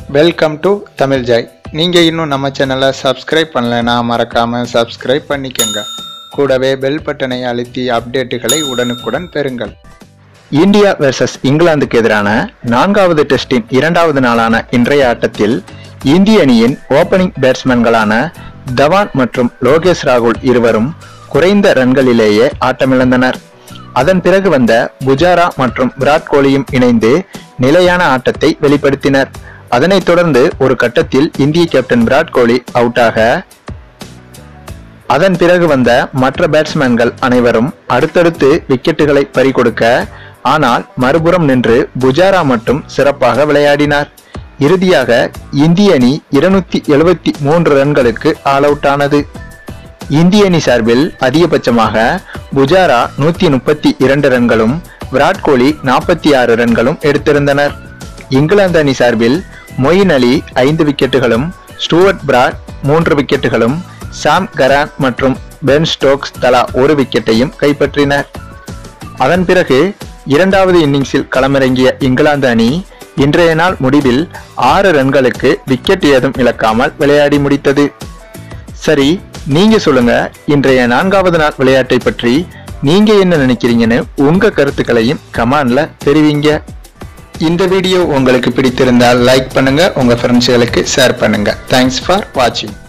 welcome to Tamil Joy நீங்கள் இன்னும் நம்ம சேனலை சப்ஸ்கிரைப் பண்ணலைன்னா மறக்காமல் சப்ஸ்கிரைப் பண்ணிக்கோங்க கூடவே பெல் பட்டனை அழுத்தி அப்டேட்டுகளை உடனுக்குடன் பெறுங்கள் இந்தியா வெர்சஸ் இங்கிலாந்துக்கு எதிரான நான்காவது டெஸ்டின் இரண்டாவது நாளான இன்றைய ஆட்டத்தில் இந்திய அணியின் ஓபனிங் பேட்ஸ்மேன்களான தவான் மற்றும் லோகேஷ் ராகுல் இருவரும் குறைந்த ரன்களிலேயே ஆட்டமிழந்தனர் அதன் பிறகு வந்த புஜாரா மற்றும் விராட் கோலியும் இணைந்து நிலையான ஆட்டத்தை வெளிப்படுத்தினர் அதனைத் தொடர்ந்து ஒரு கட்டத்தில் இந்திய கேப்டன் விராட் கோலி அவுட்டாக அதன் பிறகு வந்த மற்ற பேட்ஸ்மேன்கள் அனைவரும் அடுத்தடுத்து விக்கெட்டுகளை பறிகொடுக்க ஆனால் மறுபுறம் நின்று புஜாரா மட்டும் சிறப்பாக விளையாடினார் இறுதியாக இந்திய அணி இருநூத்தி எழுபத்தி மூன்று ரன்களுக்கு ஆல் அவுட் ஆனது இந்திய அணி சார்பில் அதிகபட்சமாக புஜாரா நூத்தி முப்பத்தி இரண்டு ரன்களும் விராட் கோலி நாற்பத்தி ஆறு ரன்களும் எடுத்திருந்தனர் இங்கிலாந்து அணி சார்பில் மொயின் அலி ஐந்து விக்கெட்டுகளும் ஸ்டூவர்ட் பிராட் மூன்று விக்கெட்டுகளும் சாம் கரான் மற்றும் பென் ஸ்டோக்ஸ் தலா ஒரு விக்கெட்டையும் கைப்பற்றினர் அதன் பிறகு இரண்டாவது இன்னிங்ஸில் களமிறங்கிய இங்கிலாந்து அணி இன்றைய நாள் முடிவில் ஆறு ரன்களுக்கு விக்கெட் ஏதும் இழக்காமல் விளையாடி முடித்தது சரி நீங்க சொல்லுங்க இன்றைய நான்காவது நாள் விளையாட்டை பற்றி நீங்க என்ன நினைக்கிறீங்கன்னு உங்க கருத்துக்களையும் கமெண்ட்ல தெரிவிங்க இந்த வீடியோ உங்களுக்கு பிடித்திருந்தால் லைக் பண்ணுங்க உங்க ஃப்ரெண்ட்ஸ்களுக்கு ஷேர் பண்ணுங்க தேங்க்ஸ் ஃபார் வாட்சிங்